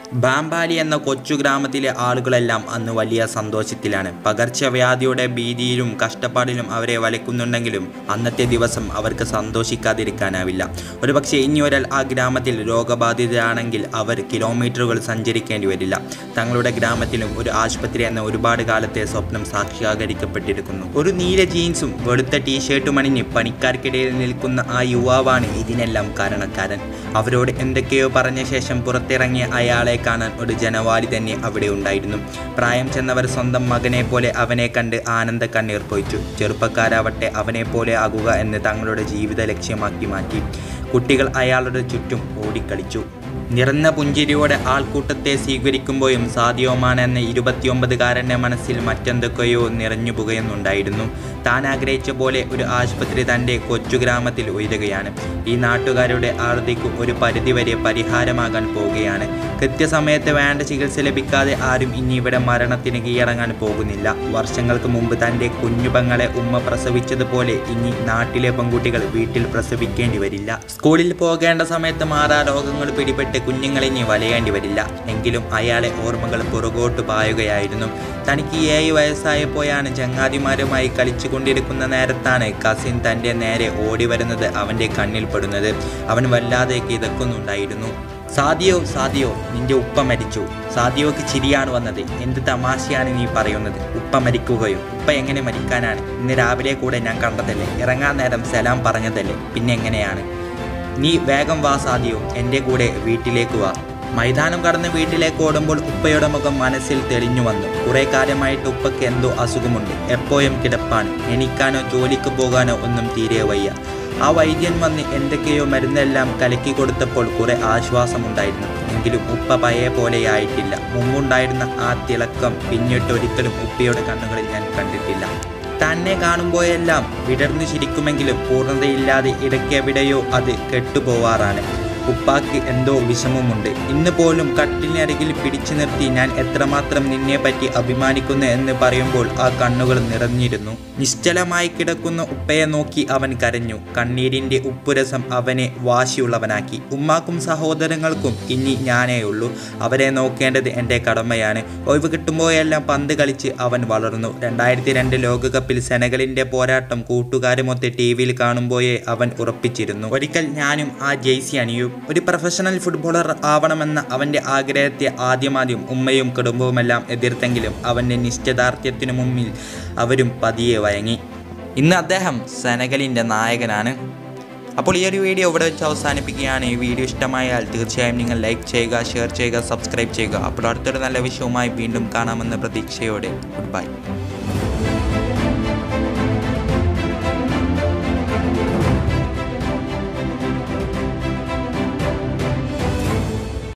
ബാംബാലി എന്ന കൊച്ചു ഗ്രാമത്തിലെ ആളുകളെല്ലാം അന്ന് വലിയ സന്തോഷത്തിലാണ് പകർച്ചവ്യാധിയുടെ ഭീതിയിലും കഷ്ടപ്പാടിലും അവരെ വലയ്ക്കുന്നുണ്ടെങ്കിലും അന്നത്തെ ദിവസം അവർക്ക് സന്തോഷിക്കാതിരിക്കാനാവില്ല ഒരുപക്ഷെ ഇനി ഒരാൾ ആ ഗ്രാമത്തിൽ രോഗബാധിതരാണെങ്കിൽ അവർ കിലോമീറ്ററുകൾ സഞ്ചരിക്കേണ്ടി വരില്ല തങ്ങളുടെ ഗ്രാമത്തിലും ഒരു ആശുപത്രി എന്ന ഒരുപാട് കാലത്തെ സ്വപ്നം സാക്ഷാത്കരിക്കപ്പെട്ടിരിക്കുന്നു ഒരു നീല ജീൻസും വെളുത്ത ടീഷർട്ടും അണിഞ്ഞ് പണിക്കാർക്കിടയിൽ നിൽക്കുന്ന ആ യുവാവാണ് ഇതിനെല്ലാം കാരണക്കാരൻ അവരോട് എന്തൊക്കെയോ പറഞ്ഞ ശേഷം പുറത്തിറങ്ങിയ അയാളെ കാണാൻ ഒരു ജനവാലി തന്നെ അവിടെ ഉണ്ടായിരുന്നു പ്രായം ചെന്നവർ സ്വന്തം മകനെ പോലെ അവനെ കണ്ട് ആനന്ദ കണ്ണീർ പൊയ്ച്ചു ചെറുപ്പക്കാരാവട്ടെ അവനെ പോലെ ആകുക എന്ന് തങ്ങളുടെ ജീവിത ലക്ഷ്യമാക്കി മാറ്റി കുട്ടികൾ അയാളുടെ ചുറ്റും ഓടിക്കളിച്ചു നിറഞ്ഞ പുഞ്ചിരിയോടെ ആൾക്കൂട്ടത്തെ സ്വീകരിക്കുമ്പോഴും സാദിയോമാൻ എന്ന ഇരുപത്തിയൊമ്പതുകാരൻ്റെ മനസ്സിൽ മറ്റെന്തൊക്കെയോ നിറഞ്ഞു പുകയുന്നുണ്ടായിരുന്നു താൻ ആഗ്രഹിച്ച പോലെ ഒരു ആശുപത്രി തൻ്റെ കൊച്ചു ഗ്രാമത്തിൽ ഉയരുകയാണ് ഈ നാട്ടുകാരുടെ ആർത്തിക്ക് ഒരു പരിധിവരെ പരിഹാരമാകാൻ പോവുകയാണ് കൃത്യസമയത്ത് വേണ്ട ചികിത്സ ലഭിക്കാതെ ആരും ഇനി ഇവിടെ മരണത്തിന് കീഴടങ്ങാൻ പോകുന്നില്ല വർഷങ്ങൾക്ക് മുമ്പ് തൻ്റെ കുഞ്ഞുപങ്ങളെ ഉമ്മ പ്രസവിച്ചതുപോലെ ഇനി നാട്ടിലെ പെൺകുട്ടികൾ വീട്ടിൽ പ്രസവിക്കേണ്ടി വരില്ല സ്കൂളിൽ പോകേണ്ട സമയത്ത് മാറാ രോഗങ്ങൾ പിടിപെട്ട് കുഞ്ഞുങ്ങളിനി വലയേണ്ടി വരില്ല എങ്കിലും അയാളെ ഓർമ്മകൾ പുറകോട്ട് പായുകയായിരുന്നു തനിക്ക് ഏഴ് വയസ്സായപ്പോഴാണ് ചങ്ങാതിമാരുമായി കളിച്ചു കൊണ്ടിരിക്കുന്ന നേരത്താണ് കസിൻ തൻ്റെ നേരെ ഓടി വരുന്നത് അവൻ്റെ കണ്ണിൽ പെടുന്നത് അവൻ വല്ലാതെ കിതക്കുന്നുണ്ടായിരുന്നു സാദിയോ സാദിയോ നിന്റെ ഉപ്പ മരിച്ചു സാദിയോക്ക് ചിരിയാണ് വന്നത് എന്ത് തമാശയാണ് നീ പറയുന്നത് ഉപ്പ മരിക്കുകയോ ഉപ്പ എങ്ങനെ മരിക്കാനാണ് ഇന്ന് രാവിലെ കൂടെ ഞാൻ കണ്ടതല്ലേ ഇറങ്ങാൻ നേരം സലാം പറഞ്ഞതല്ലേ പിന്നെ എങ്ങനെയാണ് നീ വേഗം വാ സാദിയോ എൻ്റെ കൂടെ വീട്ടിലേക്ക് വാ മൈതാനം കടന്ന് വീട്ടിലേക്ക് ഓടുമ്പോൾ ഉപ്പയുടെ മുഖം മനസ്സിൽ തെളിഞ്ഞു വന്നു കുറെ കാലമായിട്ട് ഉപ്പയ്ക്ക് എന്തോ അസുഖമുണ്ട് എപ്പോഴും കിടപ്പാണ് എണീക്കാനോ ജോലിക്ക് പോകാനോ ഒന്നും തീരെ വയ്യ ആ വൈദ്യൻ വന്ന് എന്തൊക്കെയോ മരുന്നെല്ലാം കലക്കി കൊടുത്തപ്പോൾ കുറെ ആശ്വാസമുണ്ടായിരുന്നു എങ്കിലും ഉപ്പ പഴയ പോലെയായിട്ടില്ല മുമ്പുണ്ടായിരുന്ന ആ തിളക്കം പിന്നിട്ട് ഒരിക്കലും ഉപ്പയുടെ കണ്ണുകളിൽ ഞാൻ കണ്ടിട്ടില്ല തന്നെ കാണുമ്പോഴെല്ലാം വിടർന്നു ചിരിക്കുമെങ്കിലും പൂർണ്ണതയില്ലാതെ ഇടയ്ക്കെവിടെയോ അത് കെട്ടുപോവാറാണ് ഉപ്പാക്ക് എന്തോ വിഷമമുണ്ട് ഇന്ന് പോലും കട്ടിലിനരികിൽ പിടിച്ചു നിർത്തി ഞാൻ എത്രമാത്രം നിന്നെ പറ്റി അഭിമാനിക്കുന്നു എന്ന് പറയുമ്പോൾ ആ കണ്ണുകൾ നിറഞ്ഞിരുന്നു നിശ്ചലമായി കിടക്കുന്ന ഉപ്പയെ നോക്കി അവൻ കരഞ്ഞു കണ്ണീരിൻ്റെ ഉപ്പുരസം അവനെ വാശിയുള്ളവനാക്കി ഉമ്മാക്കും സഹോദരങ്ങൾക്കും ഇനി ഞാനേ ഉള്ളൂ അവരെ നോക്കേണ്ടത് എൻ്റെ കടമയാണ് ഒഴിവ് കിട്ടുമ്പോഴെല്ലാം പന്ത് കളിച്ച് അവൻ വളർന്നു രണ്ടായിരത്തി രണ്ട് ലോകകപ്പിൽ സെനഗലിൻ്റെ പോരാട്ടം കൂട്ടുകാരുമൊത്ത് ടി വിയിൽ കാണുമ്പോഴേ അവൻ ഉറപ്പിച്ചിരുന്നു ഒരിക്കൽ ഞാനും ആ ജെയ്സി അണിയും ഒരു പ്രൊഫഷണൽ ഫുട്ബോളർ ആവണമെന്ന അവൻ്റെ ആഗ്രഹത്തെ ആദ്യമാദ്യം ഉമ്മയും കുടുംബവുമെല്ലാം എതിർത്തെങ്കിലും അവൻ്റെ നിശ്ചയദാർഢ്യത്തിനു മുമ്പിൽ അവരും പതിയെ വഴങ്ങി ഇന്ന് അദ്ദേഹം സെനഗലിൻ്റെ നായകനാണ് അപ്പോൾ ഈ ഒരു വീഡിയോ ഇവിടെ വെച്ച് അവസാനിപ്പിക്കുകയാണ് ഈ വീഡിയോ ഇഷ്ടമായാൽ തീർച്ചയായും നിങ്ങൾ ലൈക്ക് ചെയ്യുക ഷെയർ ചെയ്യുക സബ്സ്ക്രൈബ് ചെയ്യുക അപ്പോൾ അടുത്തൊരു നല്ല വിഷയവുമായി വീണ്ടും കാണാമെന്ന പ്രതീക്ഷയോടെ ഗുഡ് ബൈ